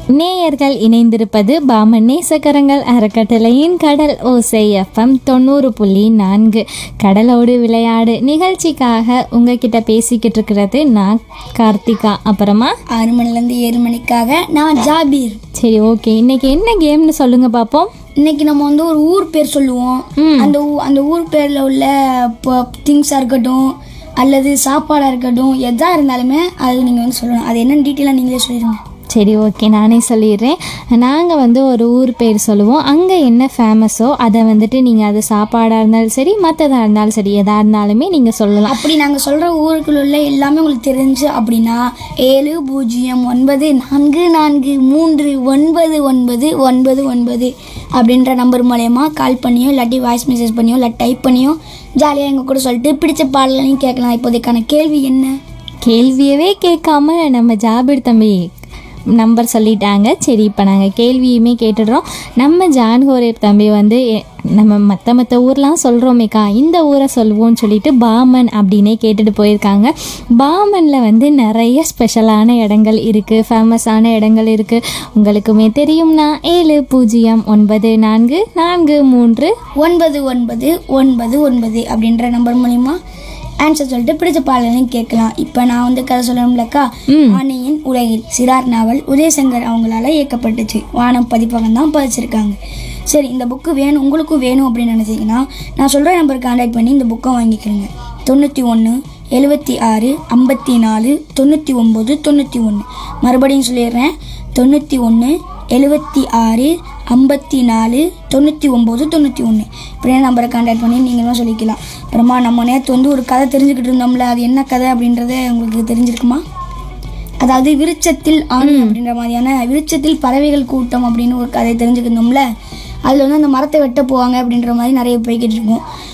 நேயர்கள் இணைந்திருப்பது பாமன் நேசக்கரங்கள் அறக்கட்டளையின் கடல் ஓசை எஃப்எம் தொண்ணூறு புள்ளி நான்கு கடலோடு விளையாடு நிகழ்ச்சிக்காக உங்ககிட்ட பேசிக்கிட்டு இருக்கிறது நான் கார்த்திகா அப்புறமா ஆறு மணிலேருந்து ஏழு மணிக்காக நான் ஜாபீர் சரி ஓகே இன்னைக்கு என்ன கேம்னு சொல்லுங்க பார்ப்போம் இன்னைக்கு நம்ம வந்து ஒரு ஊர் பேர் சொல்லுவோம் அந்த ஊ- அந்த ஊர் பேரில் உள்ள திங்ஸாக இருக்கட்டும் அல்லது சாப்பாடாக இருக்கட்டும் எதா இருந்தாலுமே அது நீங்கள் வந்து சொல்லணும் அது என்னன்னு டீட்டெயிலாக நீங்களே சொல்லிடுங்க சரி ஓகே நானே சொல்லிடுறேன் நாங்கள் வந்து ஒரு ஊர் பேர் சொல்லுவோம் அங்கே என்ன ஃபேமஸோ அதை வந்துட்டு நீங்கள் அது சாப்பாடாக இருந்தாலும் சரி மற்றதாக இருந்தாலும் சரி எதாக இருந்தாலுமே நீங்கள் சொல்லலாம் அப்படி நாங்கள் சொல்கிற ஊருக்குள்ள உள்ள எல்லாமே உங்களுக்கு தெரிஞ்சு அப்படின்னா ஏழு பூஜ்ஜியம் ஒன்பது நான்கு நான்கு மூன்று ஒன்பது ஒன்பது ஒன்பது ஒன்பது அப்படின்ற நம்பர் மூலயமா கால் பண்ணியோ இல்லாட்டி வாய்ஸ் மெசேஜ் பண்ணியோ இல்லை டைப் பண்ணியோ ஜாலியாக எங்கள் கூட சொல்லிட்டு பிடிச்ச பாடலையும் கேட்கலாம் இப்போதைக்கான கேள்வி என்ன கேள்வியவே கேட்காம நம்ம ஜாபிர் தம்பி நம்பர் சொல்லிட்டாங்க சரி இப்போ நாங்கள் கேள்வியுமே கேட்டுடுறோம் நம்ம ஜான்கோரேப் தம்பி வந்து எ- நம்ம மற்ற மற்ற ஊர்லாம் சொல்கிறோமேக்கா இந்த ஊரை சொல்லுவோம்னு சொல்லிட்டு பாமன் அப்படின்னே கேட்டுட்டு போயிருக்காங்க பாமனில் வந்து நிறைய ஸ்பெஷலான இடங்கள் இருக்குது ஃபேமஸான இடங்கள் இருக்குது உங்களுக்குமே தெரியும்னா ஏழு பூஜ்ஜியம் ஒன்பது நான்கு நான்கு மூன்று ஒன்பது ஒன்பது ஒன்பது ஒன்பது அப்படின்ற நம்பர் மூலிமா ஆன்சர் சொல்லிட்டு பிடிச்ச பாடலையும் கேட்கலாம் இப்போ நான் வந்து கதை சொல்லணும்லக்கா ஆணையின் உலகில் சிறார் நாவல் உதயசங்கர் அவங்களால இயக்கப்பட்டுச்சு வானம் பதிப்பகம் தான் பதிச்சிருக்காங்க சரி இந்த புக்கு வேணும் உங்களுக்கும் வேணும் அப்படின்னு நினச்சிங்கன்னா நான் சொல்கிற நம்பருக்கு கான்டாக்ட் பண்ணி இந்த புக்கை வாங்கிக்கிறேங்க தொண்ணூற்றி ஒன்று எழுபத்தி ஆறு ஐம்பத்தி நாலு தொண்ணூற்றி ஒம்பது தொண்ணூற்றி ஒன்று மறுபடியும் சொல்லிடுறேன் தொண்ணூற்றி ஒன்று எழுபத்தி ஆறு ஐம்பத்தி நாலு தொண்ணூற்றி ஒம்பது தொண்ணூற்றி ஒன்று இப்படியே நம்பரை கான்டாக்ட் பண்ணி நீங்களும் சொல்லிக்கலாம் அப்புறமா நம்ம நேற்று வந்து ஒரு கதை தெரிஞ்சுக்கிட்டு இருந்தோம்ல அது என்ன கதை அப்படின்றத உங்களுக்கு தெரிஞ்சிருக்குமா அதாவது விருட்சத்தில் ஆணி அப்படின்ற மாதிரியான விருட்சத்தில் பறவைகள் கூட்டம் அப்படின்னு ஒரு கதை தெரிஞ்சுக்கிட்டோம்ல அதில் வந்து அந்த மரத்தை வெட்ட போவாங்க அப்படின்ற மாதிரி நிறைய போய்கிட்டு இருக்கும்